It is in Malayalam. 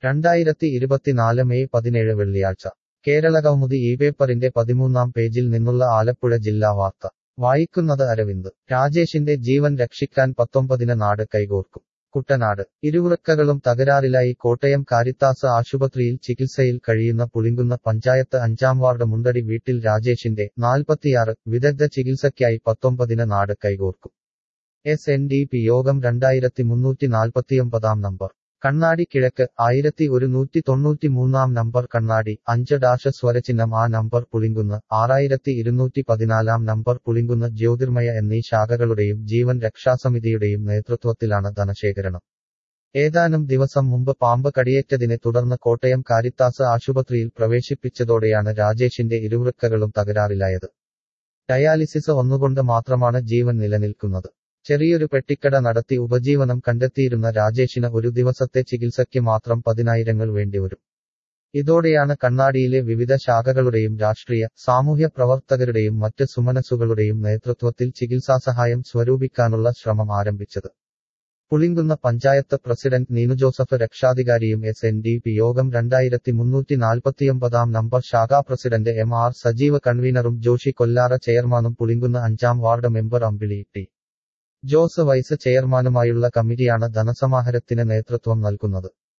രണ്ടായിരത്തി ഇരുപത്തിനാല് മെയ് പതിനേഴ് വെള്ളിയാഴ്ച കേരള കൗമുദി ഈ പേപ്പറിന്റെ പതിമൂന്നാം പേജിൽ നിന്നുള്ള ആലപ്പുഴ ജില്ലാ വാർത്ത വായിക്കുന്നത് അരവിന്ദ് രാജേഷിന്റെ ജീവൻ രക്ഷിക്കാൻ പത്തൊമ്പതിന് നാട് കൈകോർക്കും കുട്ടനാട് ഇരുവൃക്കകളും തകരാറിലായി കോട്ടയം കാരിത്താസ് ആശുപത്രിയിൽ ചികിത്സയിൽ കഴിയുന്ന പുളിങ്കുന്ന പഞ്ചായത്ത് അഞ്ചാം വാർഡ് മുണ്ടടി വീട്ടിൽ രാജേഷിന്റെ നാൽപ്പത്തിയാറ് വിദഗ്ധ ചികിത്സയ്ക്കായി പത്തൊമ്പതിന് നാട് കൈകോർക്കും എസ് എൻ ഡി പി യോഗം രണ്ടായിരത്തി മുന്നൂറ്റി നാൽപ്പത്തിയൊമ്പതാം നമ്പർ കണ്ണാടി കിഴക്ക് ആയിരത്തി ഒരുന്നൂറ്റി തൊണ്ണൂറ്റി മൂന്നാം നമ്പർ കണ്ണാടി അഞ്ച് ഡാഷ സ്വരചിഹ്നം ആ നമ്പർ പുളിങ്കുന്ന് ആറായിരത്തി ഇരുന്നൂറ്റി പതിനാലാം നമ്പർ പുളിങ്കുന്ന് ജ്യോതിർമയ എന്നീ ശാഖകളുടെയും ജീവൻ രക്ഷാസമിതിയുടെയും നേതൃത്വത്തിലാണ് ധനശേഖരണം ഏതാനും ദിവസം മുമ്പ് പാമ്പ് കടിയേറ്റതിനെ തുടർന്ന് കോട്ടയം കാരിത്താസ് ആശുപത്രിയിൽ പ്രവേശിപ്പിച്ചതോടെയാണ് രാജേഷിന്റെ ഇരുവൃക്കകളും തകരാറിലായത് ഡയാലിസിസ് ഒന്നുകൊണ്ട് മാത്രമാണ് ജീവൻ നിലനിൽക്കുന്നത് ചെറിയൊരു പെട്ടിക്കട നടത്തി ഉപജീവനം കണ്ടെത്തിയിരുന്ന രാജേഷിന് ഒരു ദിവസത്തെ ചികിത്സയ്ക്ക് മാത്രം പതിനായിരങ്ങൾ വേണ്ടിവരും ഇതോടെയാണ് കണ്ണാടിയിലെ വിവിധ ശാഖകളുടെയും രാഷ്ട്രീയ സാമൂഹ്യ പ്രവർത്തകരുടെയും മറ്റ് സുമനസുകളുടെയും നേതൃത്വത്തിൽ ചികിത്സാസഹായം സ്വരൂപിക്കാനുള്ള ശ്രമം ആരംഭിച്ചത് പുളിങ്കുന്ന പഞ്ചായത്ത് പ്രസിഡന്റ് നീനു ജോസഫ് രക്ഷാധികാരിയും എസ് എൻ ഡി പി യോഗം രണ്ടായിരത്തി മുന്നൂറ്റി നാൽപ്പത്തിയൊമ്പതാം നമ്പർ ശാഖാ പ്രസിഡന്റ് എം ആർ സജീവ കൺവീനറും ജോഷി കൊല്ലാറ ചെയർമാനും പുളിങ്കുന്ന അഞ്ചാം ward member Ambili T Jose vice ചെയർമാനുമായുള്ള കമ്മിറ്റിയാണ് ധനസമാഹരത്തിന് നേതൃത്വം നൽകുന്നത്